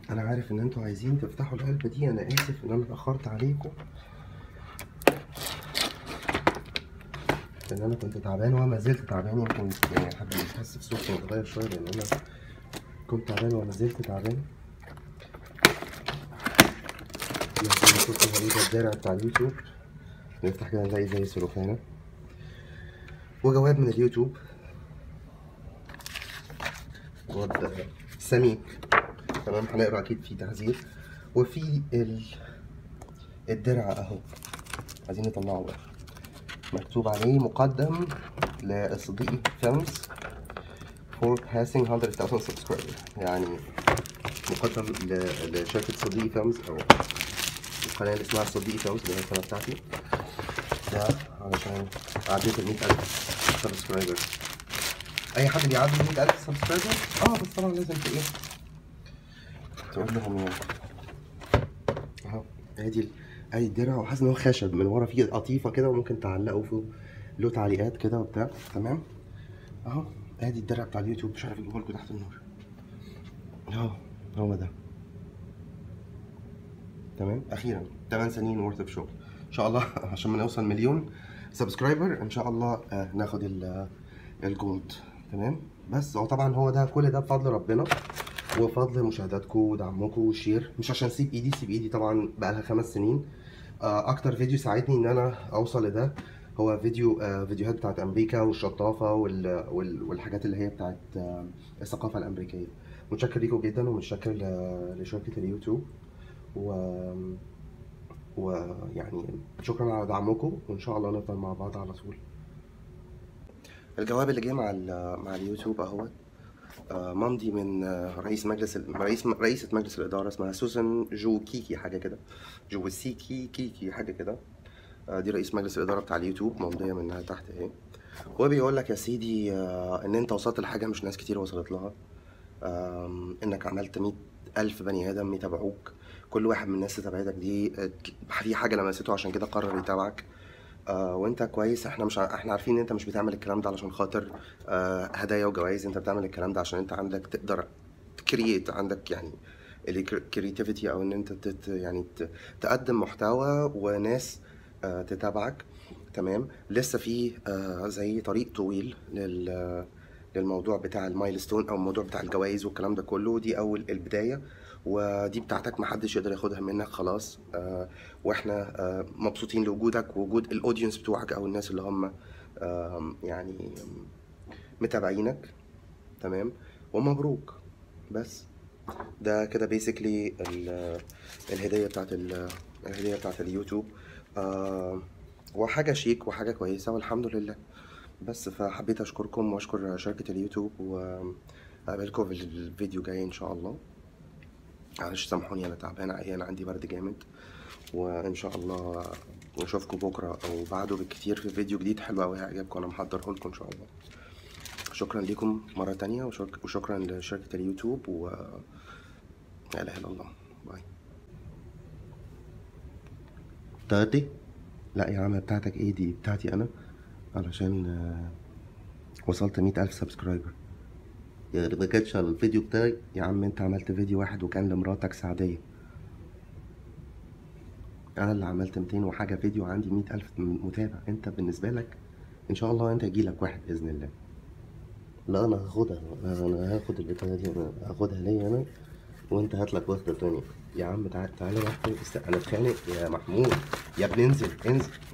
انا عارف ان انتوا عايزين تفتحوا العلبة دي انا اسف ان انا اتأخرت عليكم لان انا كنت تعبان وما زلت تعبان يمكن يعني حد يحس بصوتي متغير شوية لان انا كنت تعبان وما زلت تعبان لكن كنت هريد الدرع بتاع اليوتيوب نفتح كده نلاقي زي سلوفانة وجواب من اليوتيوب جواب سميك تمام هنقرا اكيد في تحذير وفي ال... الدرع اهو عايزين نطلعه بقى مكتوب عليه مقدم لصديقي فيلمز for passing 100,000 subscriber يعني مقدم ل- لشركة صديقي فيلمز أو القناة اللي اسمها صديقي فيلمز اللي هي القناة بتاعتي ده علشان عديت ال 100,000 سبسكرايبر أي حد بيعدي ال 100,000 سبسكرايبر اه بس طبعا لازم ت- ايه تقول لهم يعني اهو ادي ال- ادي الدرع وحاسس ان هو خشب من ورا فيه قطيفه كده وممكن تعلقوا فيه له تعليقات كده وبتاع تمام اهو ادي الدرع بتاع اليوتيوب مش عارف اجيبه لكم تحت النور اهو هو ده تمام اخيرا 8 سنين ورث اوف شغل ان شاء الله عشان ما نوصل مليون سبسكرايبر ان شاء الله آه، ناخد ال- الجولد تمام بس هو طبعا هو ده كل ده بفضل ربنا وفضل مشاهداتكم ودعمكم والشير مش عشان سيب ايدي سيب ايدي طبعا بقالها خمس سنين آه، اكتر فيديو ساعدني ان انا اوصل لده هو فيديو آه، فيديوهات بتاعت امريكا والشطافه وال... وال... والحاجات اللي هي بتاعت آه، الثقافه الامريكيه متشكر ليكم جدا ومتشكر ل... لشركه اليوتيوب و ويعني شكرا على دعمكم وان شاء الله نفضل مع بعض على طول الجواب اللي جه مع ال- مع اليوتيوب اهوت آه، ممضي من آه، رئيس مجلس ال- رئيس رئيسة مجلس الإدارة اسمها سوزان جو كيكي حاجة كده جو سيكي كيكي حاجة كده آه، دي رئيس مجلس الإدارة بتاع اليوتيوب ممضية منها تحت اهي هو بيقول لك يا سيدي آه، إن أنت وصلت لحاجة مش ناس كتير وصلت لها آم، إنك عملت مية ألف بني آدم يتابعوك كل واحد من الناس اللي تابعتك دي آه، في حاجة لمسته عشان كده قرر يتابعك آه وانت كويس احنا مش ع- احنا عارفين ان انت مش بتعمل الكلام ده علشان خاطر آه هدايا وجوائز انت بتعمل الكلام ده عشان انت عندك تقدر تكريت عندك يعني الكريتيفيتي او ان انت تت يعني ت- تقدم محتوى وناس آه تتابعك تمام لسه في آه زي طريق طويل لل للموضوع بتاع المايلستون او الموضوع بتاع الجوائز والكلام ده كله دي اول البدايه ودي بتاعتك محدش يقدر ياخدها منك خلاص آه واحنا آه مبسوطين لوجودك ووجود الاودينس بتوعك او الناس اللي هم آه يعني متابعينك تمام ومبروك بس ده كده بيسكلي الهديه بتاعت ال- الهديه بتاعت اليوتيوب آه وحاجه شيك وحاجه كويسه والحمد لله بس فحبيت اشكركم واشكر شركه اليوتيوب وقابلكم في الفيديو جاي ان شاء الله معلش سامحوني انا تعبان عيان عندي برد جامد وان شاء الله نشوفكم بكره او بعده بالكتير في فيديو جديد حلو قوي هيعجبكم انا محضره لكم ان شاء الله شكرا لكم مره تانية وشك- وشكرا لشركه اليوتيوب و لا اله الا الله باي بتاعتي لا يا عم بتاعتك ايه دي بتاعتي انا علشان آه، وصلت مئة ألف سبسكرايبر يعني ما كانش على الفيديو بتاعي يا عم انت عملت فيديو واحد وكان لمراتك سعدية انا اللي عملت 200 وحاجة فيديو عندي مئة ألف متابع انت بالنسبة لك ان شاء الله انت يجيلك واحد بإذن الله لا انا هاخدها انا هاخد البتاعة دي انا هاخدها ليا انا وانت هات لك واحدة تانية يا عم تعالى تعالى نحكي است- انا اتخانق يا محمود يا ابني انزل انزل